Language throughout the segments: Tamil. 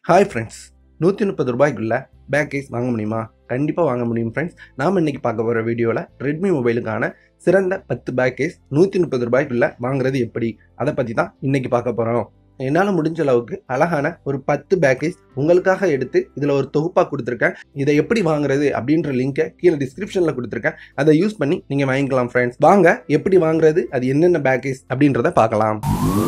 ஹாய் ஃப்ரெண்ட்ஸ் நூற்றி முப்பது ரூபாய்க்குள்ள பேக் கேஸ் வாங்க முடியுமா கண்டிப்பாக வாங்க முடியும் ஃப்ரெண்ட்ஸ் நாம் இன்னைக்கு பார்க்க போகிற வீடியோவில் ரெட்மி மொபைலுக்கான சிறந்த பத்து பேக் கேஸ் நூற்றி முப்பது ரூபாய்க்குள்ள வாங்குறது எப்படி அதை பற்றி தான் இன்னைக்கு பார்க்க போகிறோம் என்னால் முடிஞ்ச அளவுக்கு அழகான ஒரு பத்து பேக்கேஜ் உங்களுக்காக எடுத்து இதில் ஒரு தொகுப்பாக கொடுத்துருக்கேன் இதை எப்படி வாங்குறது அப்படின்ற லிங்கை கீழே டிஸ்கிரிப்ஷனில் கொடுத்துருக்கேன் அதை யூஸ் பண்ணி நீங்கள் வாங்கிக்கலாம் ஃப்ரெண்ட்ஸ் வாங்க எப்படி வாங்குறது அது என்னென்ன பேக்கேஜ் அப்படின்றத பார்க்கலாம்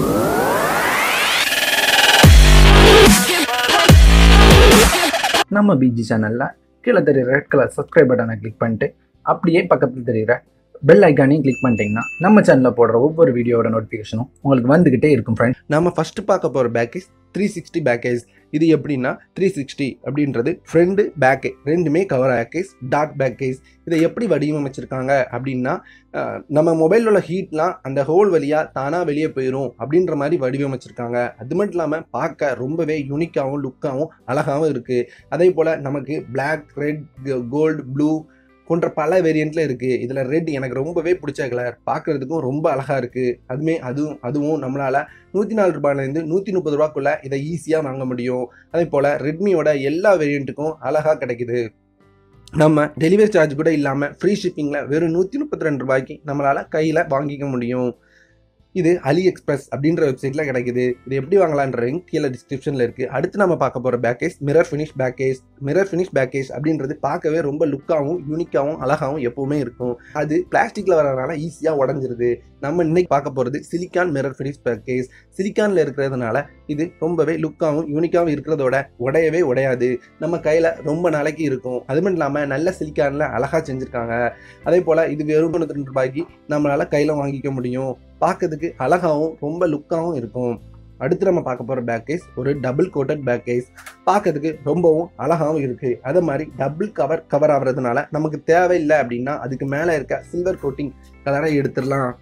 நம்ம பிஜி சேனலில் கீழே தெரியுற ரெட் கலர் சப்ஸ்கிரைப் பட்டனை கிளிக் பண்ணிட்டு அப்படியே பக்கத்தில் தெரியுற பெல் ஐக்கானையும் கிளிக் பண்ணிட்டீங்கன்னா நம்ம சேனலில் போடுற ஒவ்வொரு வீடியோவோட நோட்டிஃபிகேஷனும் உங்களுக்கு வந்துக்கிட்டே இருக்கும் ஃப்ரெண்ட் நம்ம ஃபஸ்ட்டு பார்க்க போகிற பேக்கேஜ் த்ரீ சிக்ஸ்டி பேக்கேஜ் இது எப்படின்னா த்ரீ சிக்ஸ்டி அப்படின்றது ஃப்ரண்ட் பேக்கே ரெண்டுமே கவர் பேக்கேஜ் டாட் பேக்கேஜ் இதை எப்படி வடிவமைச்சிருக்காங்க அப்படின்னா அஹ், நம்ம மொபைலில் உள்ள ஹீட்லாம் அந்த ஹோல் வழியாக தானாக வெளியே போயிடும் அப்படின்ற மாதிரி வடிவமைச்சிருக்காங்க அது மட்டும் இல்லாமல் பார்க்க ரொம்பவே யூனிக்காகவும் லுக்காகவும் அழகாகவும் இருக்குது அதே போல் நமக்கு Black ரெட் கோல்டு ப்ளூ போன்ற பல வேரியண்ட்டில் இருக்குது இதில் ரெட் எனக்கு ரொம்பவே பிடிச்ச கலர் பார்க்குறதுக்கும் ரொம்ப அழகாக இருக்குது அதுமே அதுவும் அதுவும் நம்மளால் நூற்றி நாலு ரூபாயிலேருந்து நூற்றி முப்பது ரூபாக்குள்ளே இதை ஈஸியாக வாங்க முடியும் அதே போல் ரெட்மியோட எல்லா வேரியண்ட்டுக்கும் அழகாக கிடைக்குது நம்ம டெலிவரி சார்ஜ் கூட இல்லாமல் ஃப்ரீ ஷிப்பிங்கில் வெறும் நூற்றி முப்பத்தி ரெண்டு ரூபாய்க்கு நம்மளால் கையில் வாங்கிக்க முடியும் இது அலி எக்ஸ்பிரஸ் அப்படின்ற வெப்சைட்டில் கிடைக்குது இது எப்படி வாங்கலான்ற லிங்க் கீழே டிஸ்கிரிப்ஷனில் இருக்குது அடுத்து நம்ம பார்க்க போகிற package mirror finish package mirror finish package அப்படின்றது பார்க்கவே ரொம்ப லுக்காகவும் யூனிக்காகவும் அழகாகவும் எப்பவுமே இருக்கும் அது பிளாஸ்டிக்கில் வரதுனால ஈஸியாக உடஞ்சிருது நம்ம இன்னைக்கு பார்க்க போகிறது சிலிக்கான் மிரர் ஃபினிஷ் பேக்கேஜ் சிலிக்கானில் இருக்கிறதுனால இது ரொம்பவே லுக்காகவும் யூனிக்காகவும் இருக்கிறதோட உடையவே உடையாது நம்ம கையில் ரொம்ப நாளைக்கு இருக்கும் அது மட்டும் இல்லாமல் நல்ல சிலிக்கானில் அழகாக செஞ்சுருக்காங்க அதே போல் இது வெறும் தொண்ணூற்றி ரெண்டு ரூபாய்க்கு நம்மளால் கையில் வாங்கிக்க முடியும் பார்க்கறதுக்கு அழகாகவும் ரொம்ப லுக்காகவும் இருக்கும் அடுத்து நம்ம பார்க்க போகிற பேக்கேஜ் ஒரு டபுள் கோட்டட் பேக்கேஜ் பார்க்கறதுக்கு ரொம்பவும் அழகாகவும் இருக்குது அதே மாதிரி டபுள் கவர் கவர் ஆகுறதுனால நமக்கு தேவையில்லை அப்படின்னா அதுக்கு மேலே இருக்க சில்வர் கோட்டிங் கலரை எடுத்துடலாம்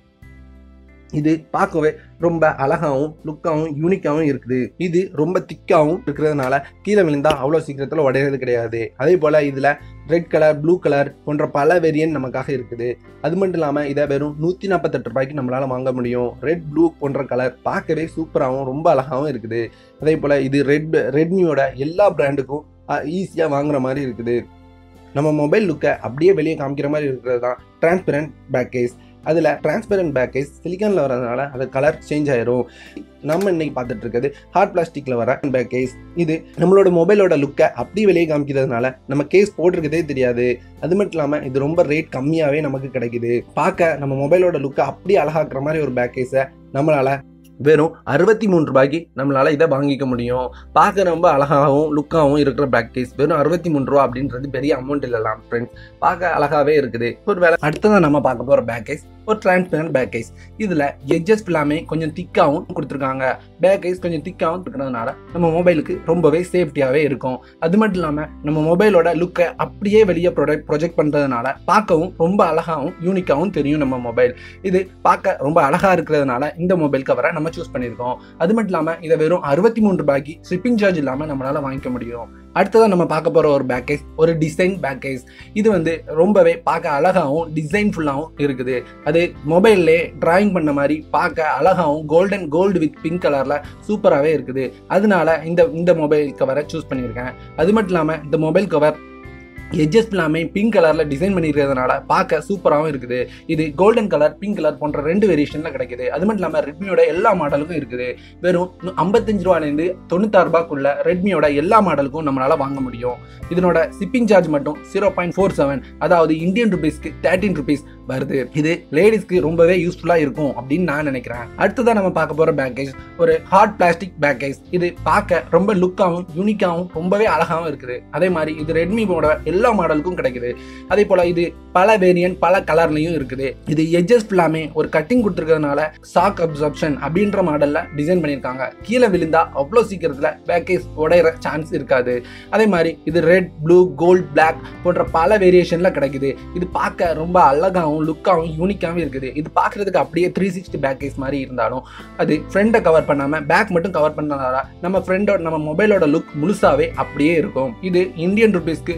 இது பார்க்கவே ரொம்ப அழகாகவும் லுக்காகவும் யூனிக்காகவும் இருக்குது இது ரொம்ப திக்காகவும் இருக்கிறதுனால கீழே விழுந்தா அவ்வளோ சீக்கிரத்தில் உடையிறது கிடையாது அதே போல் இதில் ரெட் கலர் ப்ளூ கலர் போன்ற பல வேரியன்ட் நமக்காக இருக்குது அது மட்டும் இல்லாமல் இதை வெறும் நூற்றி நாற்பத்தெட்டு ரூபாய்க்கு நம்மளால் வாங்க முடியும் ரெட் ப்ளூ போன்ற கலர் பார்க்கவே சூப்பராகவும் ரொம்ப அழகாகவும் இருக்குது அதே போல் இது ரெட் ரெட்மியோட எல்லா பிராண்டுக்கும் ஈஸியாக வாங்குற மாதிரி இருக்குது நம்ம மொபைல் லுக்கை அப்படியே வெளியே காமிக்கிற மாதிரி இருக்கிறது தான் டிரான்ஸ்பரண்ட் பேக்கேஜ் அதில் டிரான்ஸ்பரண்ட் பேக்கேஜ் சிலிக்கானில் வரதுனால அது கலர் சேஞ்ச் ஆயிரும் நம்ம இன்னைக்கு பார்த்துட்டு இருக்கிறது ஹார்ட் பிளாஸ்டிக்கில் வர பேக்கேஜ் இது நம்மளோட மொபைலோட லுக்கை அப்படியே வெளியே காமிக்கிறதுனால நம்ம கேஸ் போட்டிருக்கதே தெரியாது அது மட்டும் இல்லாமல் இது ரொம்ப ரேட் கம்மியாகவே நமக்கு கிடைக்குது பார்க்க நம்ம மொபைலோட லுக்கை அப்படியே அழகாக்குற மாதிரி ஒரு பேக்கேஜை நம்மளால் வெறும் அறுபத்தி மூணு ரூபாய்க்கு நம்மளால் இதை வாங்கிக்க முடியும் பார்க்க ரொம்ப அழகாகவும் லுக்காகவும் இருக்கிற பேக்கேஜ் வெறும் அறுபத்தி மூணு ரூபா அப்படின்றது பெரிய அமௌண்ட் இல்லலாம் ஃப்ரெண்ட்ஸ் பார்க்க அழகாகவே இருக்குது ஒரு வேலை அடுத்ததான் நம்ம பார்க்க போகிற பேக்கேஜ் ஒரு டிரான்ஸ்பரண்ட் பேக்கேஜ் இதில் எட்ஜஸ் எல்லாமே கொஞ்சம் திக்காகவும் கொடுத்துருக்காங்க பேக்கேஜ் கொஞ்சம் திக்காகவும் இருக்கிறதுனால நம்ம மொபைலுக்கு ரொம்பவே சேஃப்டியாகவே இருக்கும் அது மட்டும் இல்லாமல் நம்ம மொபைலோட லுக்கை அப்படியே வெளியே ப்ரொடக்ட் ப்ரொஜெக்ட் பண்ணுறதுனால பார்க்கவும் ரொம்ப அழகாகவும் யூனிக்காகவும் தெரியும் நம்ம மொபைல் இது பார்க்க ரொம்ப அழகாக இருக்கிறதுனால இந்த மொபைல் கவரை நம்ம சூஸ் பண்ணியிருக்கோம் அது மட்டும் இல்லாமல் இதை வெறும் அறுபத்தி மூணு ரூபாய்க்கு ஷிப்பிங் சார்ஜ் இல்லாமல் நம்மளால் வாங்கிக்க முடியும் அடுத்ததான் நம்ம பார்க்க போகிற ஒரு பேக்கேஜ் ஒரு டிசைன் பேக்கேஜ் இது வந்து ரொம்பவே பார்க்க அழகாகவும் டிசைன்ஃபுல்லாகவும் இருக்குது அது மொபைல்லே டிராயிங் பண்ண மாதிரி பார்க்க அழகாகவும் கோல்டன் கோல்டு வித் பிங்க் கலரில் சூப்பராகவே இருக்குது அதனால இந்த இந்த மொபைல் கவரை சூஸ் பண்ணியிருக்கேன் அது மட்டும் இல்லாமல் இந்த மொபைல் கவர் எட்ஜஸ் எல்லாமே பிங்க் கலரில் டிசைன் பண்ணியிருக்கிறதுனால பார்க்க சூப்பராகவும் இருக்குது இது கோல்டன் கலர் பிங்க் கலர் போன்ற ரெண்டு வேரியேஷனில் கிடைக்குது அது மட்டும் இல்லாமல் ரெட்மியோட எல்லா மாடலுக்கும் இருக்குது வெறும் நு- 55 ரூபாயிலேருந்து தொண்ணூத்தாறு ரூபாய்க்குள்ள ரெட்மியோட எல்லா மாடலுக்கும் நம்மளால் வாங்க முடியும் இதனோட ஷிப்பிங் சார்ஜ் மட்டும் ஜீரோ பாயிண்ட் ஃபோர் செவன் அதாவது இந்தியன் ருபீஸ்க்கு தேர்ட்டின் ருபீஸ் வருது இது லேடிஸ்க்கு ரொம்பவே யூஸ்ஃபுல்லாக இருக்கும் அப்படின்னு நான் நினைக்கிறேன் அடுத்ததான் நம்ம பார்க்க போகிற பேக்கேஜ் ஒரு ஹார்ட் பிளாஸ்டிக் பேக்கேஜ் இது பார்க்க ரொம்ப லுக்காகவும் யூனிக்காகவும் ரொம்பவே அழகாகவும் இருக்குது அதே மாதிரி இது ரெட்மியோட எல்லா மாடலுக்கும் கிடைக்குது அதே போல் இது பல வேரியன்ட் பல கலர்லையும் இருக்குது இது எட்ஜஸ் ஃபுல்லாமே ஒரு கட்டிங் கொடுத்துருக்கிறதுனால சாக் அப்சர்ப்ஷன் அப்படின்ற மாடலில் டிசைன் பண்ணியிருக்காங்க கீழே விழுந்தா அவ்வளோ சீக்கிரத்தில் பேக்கேஜ் உடையிற சான்ஸ் இருக்காது அதே மாதிரி இது ரெட் ப்ளூ கோல்ட் பிளாக் போன்ற பல வேரியேஷனில் கிடைக்குது இது பார்க்க ரொம்ப அழகாகவும் லுக்காகவும் யூனிக்காகவும் இருக்குது இது பார்க்குறதுக்கு அப்படியே த்ரீ சிக்ஸ்டி பேக்கேஜ் மாதிரி இருந்தாலும் அது ஃப்ரண்ட்டை கவர் பண்ணாமல் பேக் மட்டும் கவர் பண்ணதால நம்ம ஃப்ரெண்டோட நம்ம மொபைலோட லுக் முழுசாவே அப்படியே இருக்கும் இது இந்தியன் ருபீஸ்க்கு வெறும் தொண்ணூற்றி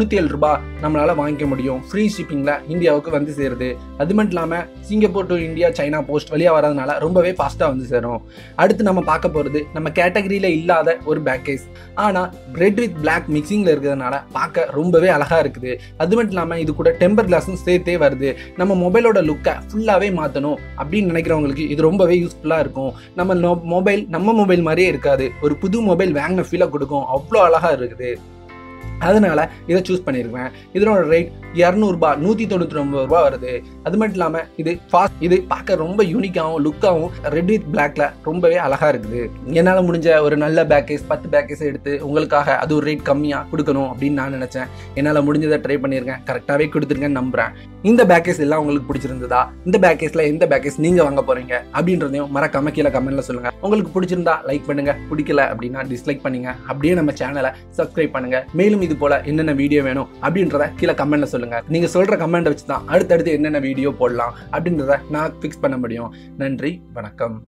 தொண்ணூற்றி ஏழு ரூபாய் நம்மளால வாங்கிக்க முடியும் ஃப்ரீ ஷிப்பிங்கில் இந்தியாவுக்கு வந்து சேருது அது மட்டும் இல்லாமல் Singapore to India China post வழியாக வரதுனால ரொம்பவே ஃபாஸ்ட்டாக வந்து சேரும் அடுத்து நம்ம பார்க்க போகிறது நம்ம கேட்டகரியில் இல்லாத ஒரு பேக்கேஜ் ஆனால் ரெட் வித் பிளாக் மிக்சிங்கில் இருக்கிறதுனால பார்க்க ரொம்பவே அழகாக இருக்குது அது மட்டும் இல்லாமல் இது கூட டெம்பர் கிளாஸும் சேர்த்தே வருது நம்ம மொபைலோட லுக்கை ஃபுல்லாகவே மாற்றணும் அப்படின்னு நினைக்கிறவங்களுக்கு இது ரொம்பவே யூஸ்ஃபுல்லாக இருக்கும் நம்ம மொபைல் நம்ம மொபைல் மாதிரியே இருக்காது ஒரு புது மொபைல் வாங்கின ஃபீலை கொடுக்கும் அவ்வளோ அழகாக இருக்குது அதனால இதை சூஸ் பண்ணியிருக்கேன் இதனோட ரேட் இரநூறுபா நூற்றி தொண்ணூற்றி ஒன்பது ரூபா வருது அது மட்டும் இல்லாமல் இது ஃபாஸ்ட் இது பார்க்க ரொம்ப யூனிக்காகவும் லுக்காகவும் ரெட் வித் பிளாக்ல ரொம்பவே அழகாக இருக்குது என்னால் முடிஞ்ச ஒரு நல்ல பேக்கேஜ் பத்து பேக்கேஜ் எடுத்து உங்களுக்காக அது ஒரு ரேட் கம்மியாக கொடுக்கணும் அப்படின்னு நான் நினச்சேன் என்னால் முடிஞ்சதை ட்ரை பண்ணியிருக்கேன் கரெக்டாகவே கொடுத்துருக்கேன்னு நம்புகிறேன் இந்த பேக்கேஜ் எல்லாம் உங்களுக்கு பிடிச்சிருந்ததா இந்த பேக்கேஜில் எந்த பேக்கேஜ் நீங்கள் வாங்க போகிறீங்க அப்படின்றதையும் மறக்காம கீழே கமெண்ட்ல சொல்லுங்கள் உங்களுக்கு பிடிச்சிருந்தா லைக் பண்ணுங்க பிடிக்கல அப்படின்னா டிஸ்லைக் பண்ணுங்க அப்படியே நம்ம சேனலை சப்ஸ்கிரைப் பண்ணுங்க மேலும் இது போல என்னென்ன வீடியோ வேணும் அப்படின்றத கீழே கமெண்ட்ல சொல்லுங்க நீங்க சொல்ற கமெண்ட் வச்சு தான் அடுத்தடுத்து என்னென்ன வீடியோ போடலாம் அப்படின்றத நான் ஃபிக்ஸ் பண்ண முடியும் நன்றி வணக்கம்